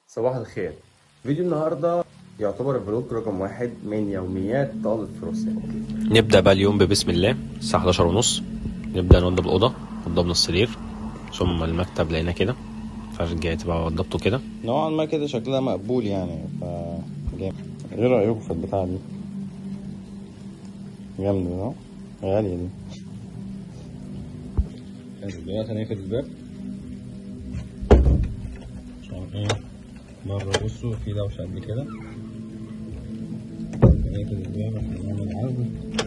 صباح الخير فيديو النهارده يعتبر الفلوج رقم واحد من يوميات طالب في روسيا نبدأ بقى اليوم ببسم الله الساعة 11 ونص نبدأ نوضب الأوضة وضبنا السرير ثم المكتب لقينا كده فرجعت بقى وضبته كده نوعا ما كده شكلها مقبول يعني ف جامد ايه رأيكم في البتاعة دي؟ جامدة صح؟ غالية دي حلو دلوقتي هنقفل الباب عشان ايه بره بصوا في دوشة قد كده نقفل الباب عشان نعمل عزل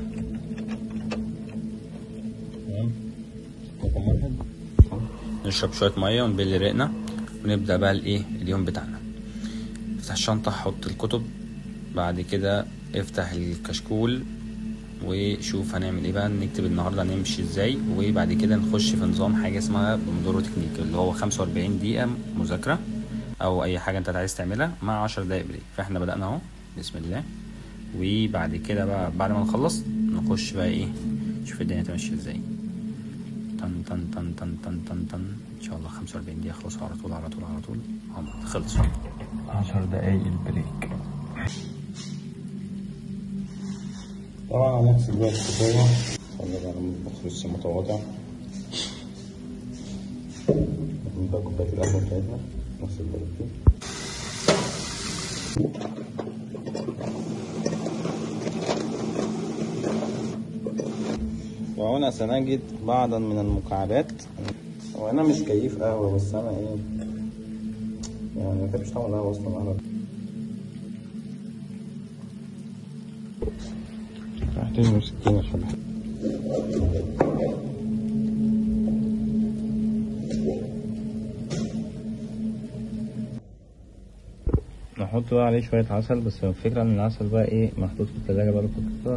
تمام رقم واحد نشرب شوية مية ونبل ريقنا ونبدأ بقى الإيه اليوم بتاعنا افتح الشنطة حط الكتب بعد كده افتح الكشكول وشوف هنعمل ايه بقى نكتب النهارده هنمشي ازاي وبعد كده نخش في نظام حاجه اسمها بومودورو تكنيك اللي هو 45 دقيقه مذاكره او اي حاجه انت عايز تعملها مع 10 دقايق بريك فاحنا بدانا اهو بسم الله وبعد كده بقى بعد ما نخلص نخش بقى ايه نشوف الدنيا تمشي ازاي تن تن تن تن تن تن تن ان شاء الله 45 دقيقه خلصوا على طول على طول على طول هم خلصوا 10 دقايق البريك طبعا هنغسل بقى الكوباية خلي على المطبخ لسه متواضع نجيب بقى كوباية القهوة بتاعتنا نغسل بقى دي وهنا سنجد بعضا من المكعبات وانا مش كيف قهوة بس انا ايه يعني ما بحبش طعم القهوة اصلا انا محتاج مسكين عشان نحط بقى عليه شوية عسل بس الفكرة ان العسل بقى ايه محطوط في التلاجة بقاله فترة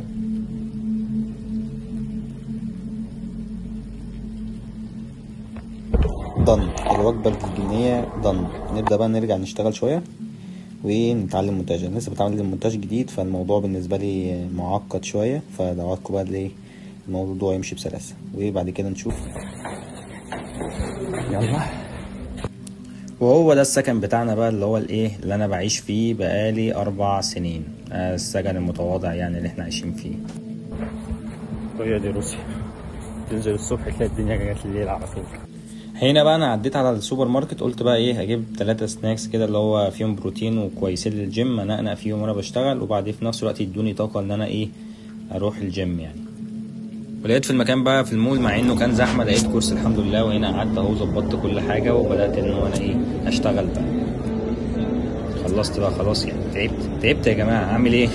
ضن الوجبة الجنية ضن نبدأ بقى نرجع نشتغل شوية ونتعلم مونتاج انا لسه بتعلم مونتاج جديد فالموضوع بالنسبة لي معقد شوية فدعواتكم بقى ليه الموضوع يمشي بسلاسة وبعد كده نشوف يلا وهو ده السكن بتاعنا بقى اللي هو الايه اللي انا بعيش فيه بقالي اربع سنين آه، السكن المتواضع يعني اللي احنا عايشين فيه هي دي روسيا تنزل الصبح تلاقي الدنيا جت الليل على طول هنا بقى انا عديت على السوبر ماركت قلت بقى ايه هجيب ثلاثة سناكس كده اللي هو فيهم بروتين وكويسين للجيم انقنق فيهم وانا بشتغل وبعدين في نفس الوقت يدوني طاقة ان انا ايه اروح الجيم يعني ولقيت في المكان بقى في المول مع انه كان زحمة لقيت كرسي الحمد لله وهنا قعدت اهو ظبطت كل حاجة وبدأت ان انا ايه اشتغل بقى خلصت بقى خلاص يعني تعبت تعبت يا جماعة اعمل ايه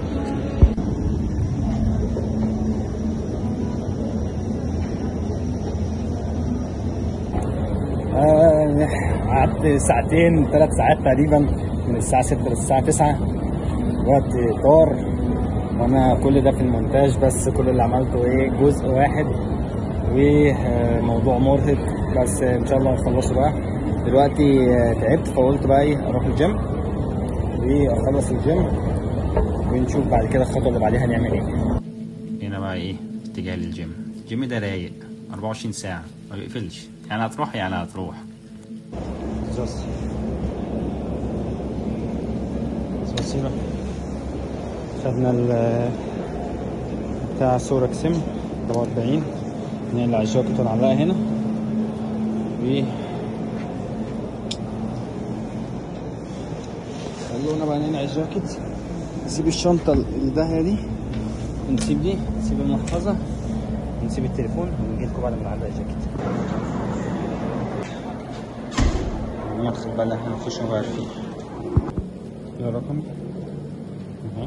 آه، قعدت ساعتين ثلاث ساعات تقريبا من الساعة 6 للساعة 9 وقت إطار وأنا كل ده في المونتاج بس كل اللي عملته إيه جزء واحد وموضوع مرهق بس إن شاء الله هنخلصه بقى دلوقتي آه، تعبت فقلت بقى إيه أروح الجيم وأخلص الجيم ونشوف بعد كده الخطوة اللي بعديها هنعمل إيه هنا بقى ايه اتجاه للجيم الجيم ده رايق 24 ساعة ما بيقفلش يعني هتروح يعني هتروح Здравствуйте. Спасибо. خدنا ال بتاع سوركسيم 44 نقلع الجاكيت ونعلقها هنا و خلونا بقى نقلع الجاكيت نسيب الشنطة الداهية دي ونسيب دي نسيب المحفظة ونسيب التليفون ونجيلكوا بعد ما نعلق الجاكيت المدخل بقى اللي احنا نخش نغير فيه ده رقم اهو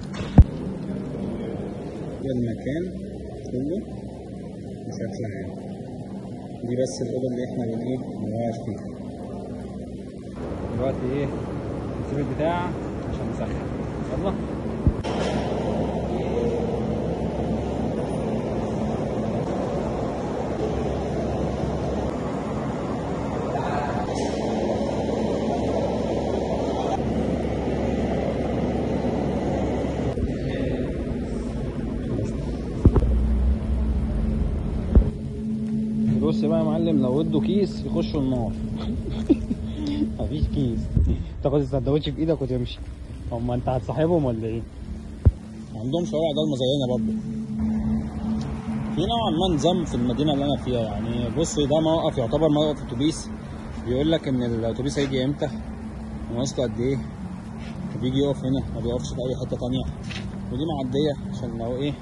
ده المكان كله بشكل عام دي بس الأوضة اللي احنا بن ايه بنغير فيها دلوقتي ايه نسيب البتاع عشان نسخن يلا بص بقى يا معلم لو ادوا كيس يخشوا النار مفيش كيس تاخد السندوتش في ايدك وتمشي هما انت هتصاحبهم ولا ايه؟ عندهم شوارع ضلمه زينا برضه في نوعا ما نظام في المدينه اللي انا فيها يعني بص ده موقف يعتبر موقف اتوبيس بيقول لك ان الاتوبيس هيجي امتى وناقص له قد ايه وبيجي يقف هنا ما بيقفش في اي حته تانية ودي معديه عشان لو ايه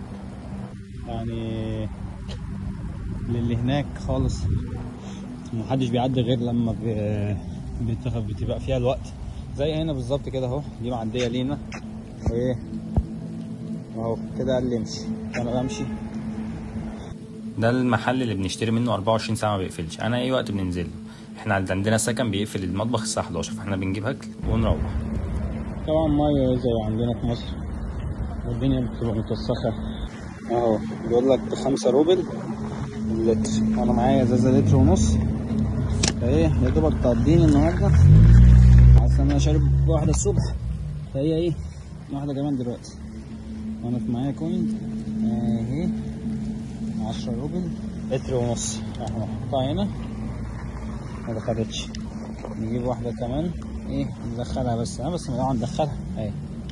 يعني للي هناك خالص محدش بيعدي غير لما ب- بتخ- بتبقى فيها الوقت زي هنا بالظبط كده اهو دي معديه لينا وايه اهو كده قال لي امشي فانا بمشي ده المحل اللي بنشتري منه 24 ساعه ما بيقفلش انا اي وقت بننزل له. احنا عندنا سكن بيقفل المطبخ الساعه 11 فاحنا بنجيب اكل ونروح طبعا ميه زي عندنا في مصر والدنيا بتبقى متوسخه اهو بيقول لك بخمسة روبل اللتر وانا معايا ازازه لتر ونص فايه يا دوبك تقضيني النهارده عشان انا شارب واحده الصبح فهي ايه واحده كمان دلوقتي وانا في معايا كوين اهي 10 روبل لتر ونص اهو نحطها هنا ما دخلتش نجيب واحدة كمان ايه ندخلها بس انا بس طبعا ندخلها اهي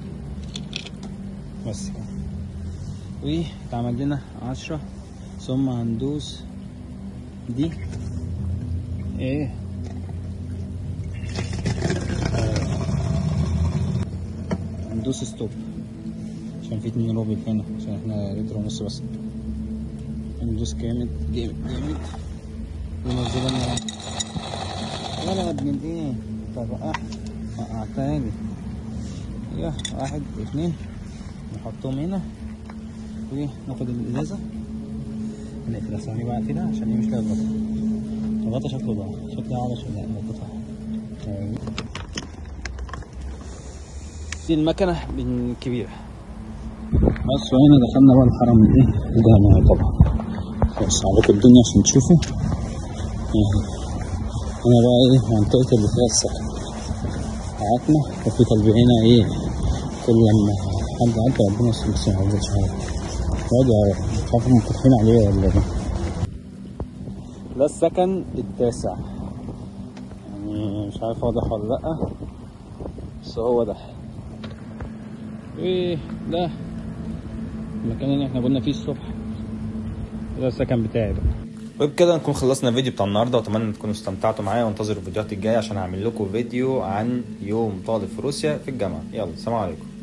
بس كده واتعمل لنا عشرة ثم هندوس دي ايه آه. هندوس ستوب عشان في اتنين روبل هنا عشان احنا لتر ونص بس هندوس جامد جامد جامد ونزل لنا ولا ابن ايه طب اه وقعتها لي ايوه واحد اتنين نحطهم هنا وناخد الازازه نقفلها ثواني بقى كده عشان هي مش لاقي الغطا الغطا شكله بقى شكله على شكله الغطا دي المكنه الكبيره بس وهنا دخلنا بقى الحرم ايه الجامعي طبعا بس عليكم الدنيا عشان تشوفوا اهي هنا بقى ايه منطقة اللي فيها السكن بتاعتنا وفي قلب هنا ايه كل لما حد عدى ربنا يستر بس ما يعملش حاجة يقعدوا مش عارف هم فاتحين عليه ولا ايه ده السكن التاسع يعني مش عارف واضح ولا لأ بس هو ده ايه ده المكان اللي احنا كنا فيه الصبح ده السكن بتاعي بقى وبكده نكون خلصنا الفيديو بتاع النهارده واتمنى ان تكونوا استمتعتوا معايا وانتظروا الفيديوهات الجايه عشان هعمل لكم فيديو عن يوم طالب في روسيا في الجامعه يلا سلام عليكم